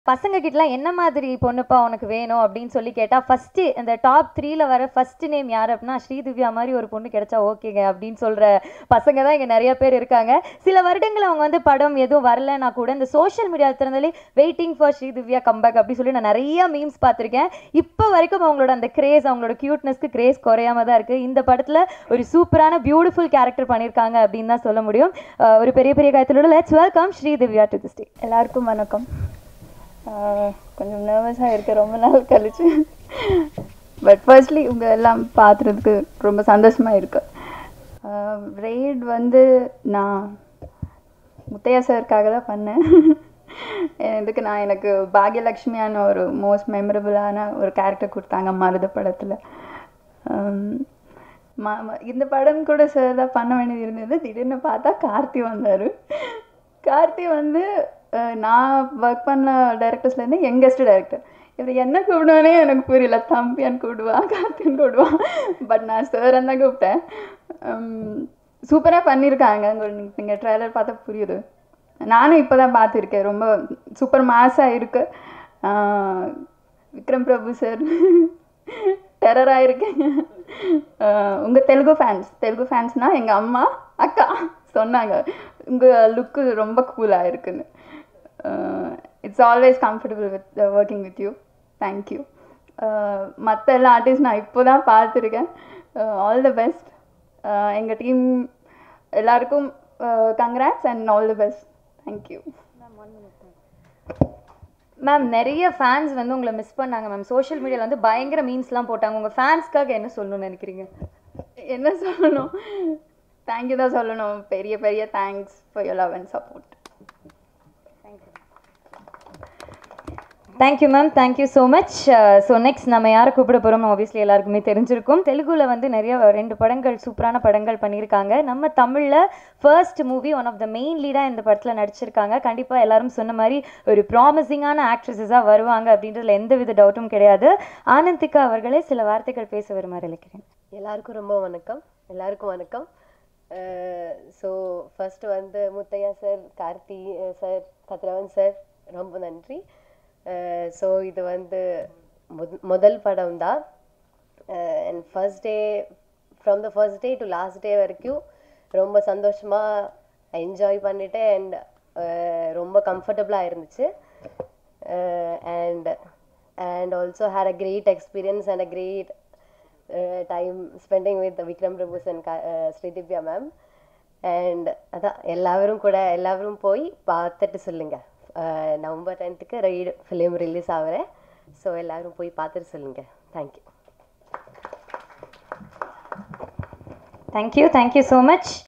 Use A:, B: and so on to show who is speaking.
A: பசங்க கிட்டலாம் என்ன மாதிரி பொண்ணுப்பா உனக்கு வேணும் அப்படின்னு சொல்லி கேட்டா ஃபர்ஸ்ட் இந்த டாப் த்ரீல வர ஃபர்ஸ்ட் நேம் யார் அப்படின்னா ஸ்ரீதிவ்யா மாதிரி ஒரு பொண்ணு கிடைச்சா ஓகேங்க அப்படின்னு சொல்ற பசங்க தான் இங்க நிறைய பேர் இருக்காங்க சில வருடங்கள் அவங்க வந்து படம் எதுவும் வரலன்னா கூட இந்த சோஷியல் மீடியா திறந்தாலே வெயிட்டிங் ஃபார் ஸ்ரீதிவ்யா கம்பேக் அப்படி சொல்லி நான் நிறைய மீம்ஸ் பார்த்திருக்கேன் இப்போ வரைக்கும் அவங்களோட அந்த கிரேஸ் அவங்களோட கியூட்னஸ்க்கு கிரேஸ் குறையாம தான் இருக்கு இந்த படத்துல ஒரு சூப்பரான பியூட்டிஃபுல் கேரக்டர் பண்ணியிருக்காங்க அப்படின்னு தான் சொல்ல முடியும் அஹ் ஒரு பெரிய பெரிய காயத்திலோட let's welcome Sridivya to the stage
B: எல்லாருக்கும் வணக்கம் ஆஹ் கொஞ்சம் நர்வஸாக இருக்க ரொம்ப நாள் கழிச்சு பட் ஃபர்ஸ்ட்லி உங்க எல்லாம் பார்த்துறதுக்கு ரொம்ப சந்தோஷமாக இருக்கு ரெய்ட் வந்து நான் முத்தையா சாருக்காக தான் பண்ணேன் இதுக்கு நான் எனக்கு பாக்யலக்ஷ்மியான ஒரு மோஸ்ட் மெமரபுளான ஒரு கேரக்டர் கொடுத்தாங்க மருத படத்தில் இந்த படம் கூட சார் தான் பண்ண வேண்டியது இருந்தது திடீர்னு பார்த்தா கார்த்தி வந்தார் கார்த்தி வந்து அஹ், நான் ஒர்க் பண்ண டேரக்டர்ஸ்லேருந்து யங்கஸ்ட் டேரக்டர் இவர் என்ன கூப்பிடுவானே எனக்கு புரியல தம்பியான்னு கூப்பிடுவான் கார்த்தின்னு கூப்பிடுவான் பட் நான் சார் தான் கூப்பிட்டேன் சூப்பராக பண்ணியிருக்காங்க நீங்கள் ட்ரைலர் பார்த்தா புரியுது நானும் இப்போ தான் பார்த்துருக்கேன் ரொம்ப சூப்பர் மாஸாக இருக்கு ஆஹ், விக்ரம் பிரபு சார் டெரராக இருக்கேன் உங்கள் தெலுங்கு ஃபேன்ஸ் தெலுங்கு ஃபேன்ஸ்னால் எங்கள் அம்மா அக்கா சொன்னாங்க உங்கள் லுக்கு ரொம்ப கூலாக இருக்குன்னு it's always comfortable with working with you thank you மற்ற எல்லா ஆர்டிஸ்ட் நான் இப்போ தான் பார்த்துருக்கேன் ஆல் த பெஸ்ட் எங்கள் டீம் எல்லாருக்கும் congrats and all the best thank you
A: ma'am நிறைய ஃபேன்ஸ் வந்து உங்களை மிஸ் பண்ணாங்க மேம் சோஷியல் மீடியால வந்து பயங்கர மீம்ஸ்லாம் போட்டாங்க உங்க ஃபேன்ஸ்க்காக என்ன சொல்லணும்னு நினைக்கிறீங்க
B: என்ன சொல்லணும் தேங்க்யூ தான் சொல்லணும் பெரிய பெரிய thanks for your love and support
A: thank you ma'am thank you so much so next நம்ம யாரை கூப்பிட போகிறோம் ஆப்வியஸ்லி எல்லாருக்குமே தெரிஞ்சிருக்கும் தெலுங்குல வந்து நிறைய ரெண்டு படங்கள் சூப்பரான படங்கள் பண்ணியிருக்காங்க நம்ம தமிழில் first movie one of the main லீடாக இந்த படத்தில் நடிச்சிருக்காங்க கண்டிப்பாக எல்லாரும் சொன்ன மாதிரி ஒரு ப்ராமிசிங்கான ஆக்ட்ரஸஸாக வருவாங்க அப்படின்றதுல எந்த வித டவுட்டும் கிடையாது ஆனந்திகா அவர்களே சில வார்த்தைகள் பேச வருமாறு அழைக்கிறேன்
C: எல்லாருக்கும் ரொம்ப வணக்கம் எல்லாருக்கும் வணக்கம் ஸோ ஃபர்ஸ்ட் வந்து Muthaiya sir Karthi sir Kathiravan sir ரொம்ப நன்றி ஸோ இது வந்து முத- முதல் படம் தான் and first day from the first day to last day வரைக்கும் ரொம்ப சந்தோஷமாக என்ஜாய் பண்ணிட்டு அண்ட் ரொம்ப கம்ஃபர்டபுளாக இருந்துச்சு and and also had a great experience and a great time spending with Vikram Prabhu's and Sridivya ma'am and அதான் எல்லாரும் கூட எல்லாரும் போய் பார்த்துட்டு சொல்லுங்க அஹ் நவம்பர் டென்த்துக்கு ரைடு ஃபிலிம் ரிலீஸ் ஆகிறேன் ஸோ எல்லாரும் போய் பார்த்துட்டு சொல்லுங்க thank you
A: thank you thank you so much